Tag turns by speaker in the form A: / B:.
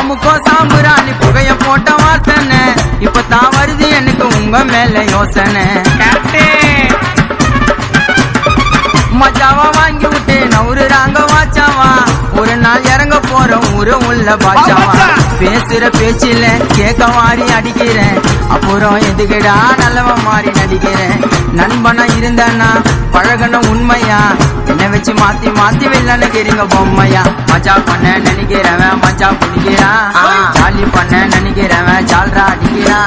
A: அமுக்கோ சாம்புராணி புகைய போட்ட வாசனை இப்ப தான் வருது எனக்கு உங்க மேல யோசனை மச்சாவா வாங்கி விட்டு நவுறுறாங்க வாச்சாவா ஒரு நாள் இறங்க போறோம் ஊரு உள்ள பாச்சாவா பேசுற பேச்சில கேட்க மாறி அடிக்கிறேன் அப்புறம் எதுக்குடா நல்லவன் மாறி நடிக்கிறேன் நண்பனா இருந்தனா பழகணும் உண்மையா என்ன வச்சு மாத்தி மாத்தி வில்லனுக்கிறீங்க பொம்மையா மச்சா பண்ண நினைக்கிறவன் மச்சா பிடிக்கிறான் ஜாலி பண்ண நினைக்கிறவன் ஜால்ரா அடிக்கிறான்